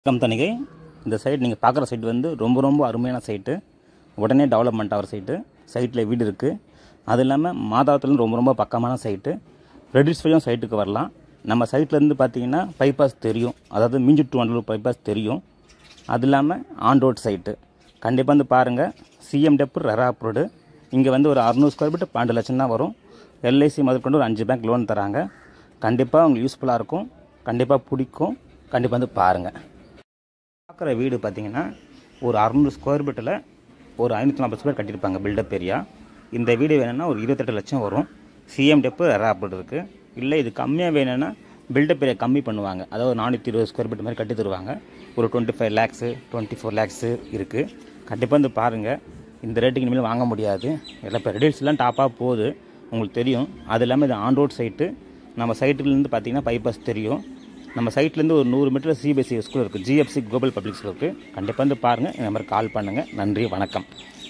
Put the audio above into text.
வணக்கம் தணிகை இந்த சைட் நீங்கள் பார்க்குற சைட் வந்து ரொம்ப ரொம்ப அருமையான சைட்டு உடனே டெவலப்மெண்ட் ஆகிற சைட்டு சைட்டில் வீடு இருக்குது அது இல்லாமல் மாதாவத்துலேருந்து ரொம்ப ரொம்ப பக்கமான சைட்டு ரெடிஸ் வழியும் சைட்டுக்கு வரலாம் நம்ம சைட்லேருந்து பார்த்தீங்கன்னா பைபாஸ் தெரியும் அதாவது மீஞ்சு டு வண்டலூர் பைபாஸ் தெரியும் அது இல்லாமல் ஆன் ரோட் சைட்டு கண்டிப்பாக வந்து பாருங்கள் சிஎம் டெப்பு ரெராப்ரோடு இங்கே வந்து ஒரு அறுநூறு ஸ்கொயர் ஃபீட் பன்னெண்டு லட்சம் தான் வரும் எல்ஐசி முதற்கொண்டு ஒரு அஞ்சு பேங்க் லோன் தராங்க கண்டிப்பாக உங்களுக்கு யூஸ்ஃபுல்லாக இருக்கும் கண்டிப்பாக பிடிக்கும் கண்டிப்பாக வந்து பாருங்கள் பார்க்குற வீடு பார்த்தீங்கன்னா ஒரு அறநூறு ஸ்கொயர் ஃபீட்டில் ஒரு ஐநூற்றி நாற்பது ஸ்கொயர் கட்டியிருப்பாங்க பில்டப் ஏரியா இந்த வீடு வேணும்னா ஒரு இருபத்தெட்டு லட்சம் வரும் சிஎம் டெப்பு ரேப்ட் இருக்குது இல்லை இது கம்மியாக வேணும்னா பில்டப் ஏரியா கம்மி பண்ணுவாங்க அதாவது நானூற்றி இருபது ஸ்கொயர் ஃபீட் மாதிரி கட்டி தருவாங்க ஒரு twenty five lakhs twenty four lakhs இருக்குது கண்டிப்பாக வந்து பாருங்கள் இந்த ரேட்டுக்கு இனிமேல் வாங்க முடியாது எல்லாம் இப்போ ரெடில்ஸ்லாம் டாப்பாக போகுது உங்களுக்கு தெரியும் அது இல்லாமல் இது ஆன் ரோட் சைட்டு நம்ம சைட்டுலேருந்து பார்த்தீங்கன்னா பைபாஸ் தெரியும் நம்ம சைட்லேருந்து ஒரு நூறு மீட்டர் சிபிஎஸ்சி ஸ்கூல் இருக்குது ஜிஎஃப்சி குளோபல் பப்ளிக் ஸ்கூல் இருக்குது கண்டிப்பாக வந்து பாருங்கள் இந்த மாதிரி கால் பண்ணுங்கள் நன்றி வணக்கம்